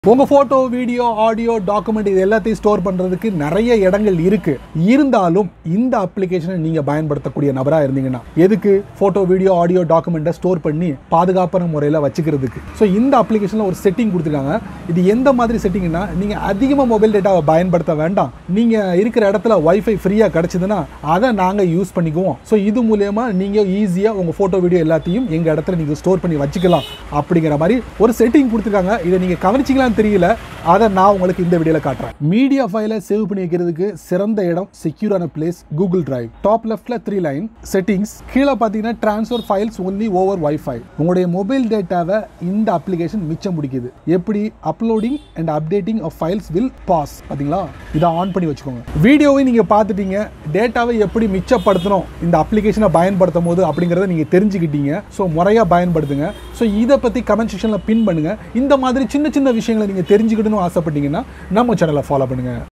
உங்க photo video audio document இது எல்லாத்தையும் ஸ்டோர் பண்றதுக்கு நிறைய இடங்கள் இருக்கு இருந்தாலும் இந்த அப்ளிகேஷனை நீங்க பயன்படுத்தக்கூடிய நபரா இருந்தீங்கன்னா எதுக்கு போட்டோ வீடியோ ஆடியோ டாக்குமெண்ட்டை ஸ்டோர் பண்ணி பாதுகாப்பான முறையில் வச்சுக்கிறதுக்கு ஸோ இந்த அப்ளிகேஷனில் ஒரு செட்டிங் கொடுத்துருக்காங்க இது எந்த மாதிரி செட்டிங்னா நீங்க அதிகமாக மொபைல் டேட்டாவை பயன்படுத்த வேண்டாம் நீங்க இருக்கிற இடத்துல வைஃபை ஃப்ரீயா கிடைச்சதுன்னா அதை நாங்க யூஸ் பண்ணிக்குவோம் ஸோ இது மூலயமா நீங்க ஈஸியா உங்க போட்டோ வீடியோ எல்லாத்தையும் எங்க இடத்துல நீங்க ஸ்டோர் பண்ணி வச்சுக்கலாம் அப்படிங்கிற மாதிரி ஒரு செட்டிங் கொடுத்துருக்காங்க இதை நீங்க கவனிச்சிங்களான்னு தெரியல அதை நான் உங்களுக்கு இந்த வீடியோல காட்டுறேன் மீடியா ஃபைலை சேவ் பண்ணி வைக்கிறதுக்கு சிறந்த இடம் செக்யூரான பிளேஸ் கூகுள் டிரைவ் டாப் லெஃப்ட்ல த்ரீ லைன் செட்டிங்ஸ் கீழே பார்த்தீங்கன்னா transfer files only over wifi உங்களுடைய மொபைல் டேட்டாவை இந்த அப்ளிகேஷன் மிச்சம் பிடிக்குது எப்படி uploading and updating of files will pass பார்த்தீங்களா இதை ஆன் பண்ணி வச்சுக்கோங்க வீடியோவை நீங்கள் பார்த்துட்டீங்க டேட்டாவை எப்படி மிச்சப்படுத்தணும் இந்த அப்ளிகேஷனை பயன்படுத்தும் போது அப்படிங்கிறத நீங்கள் தெரிஞ்சுக்கிட்டீங்க ஸோ முறையாக பயன்படுத்துங்க ஸோ இதை பற்றி கமெண்ட் செக்ஷனில் பின் பண்ணுங்கள் இந்த மாதிரி சின்ன சின்ன விஷயங்களை நீங்கள் தெரிஞ்சுக்கிடணும் ஆசைப்பட்டீங்கன்னா நம்ம சேனலை ஃபாலோ பண்ணுங்கள்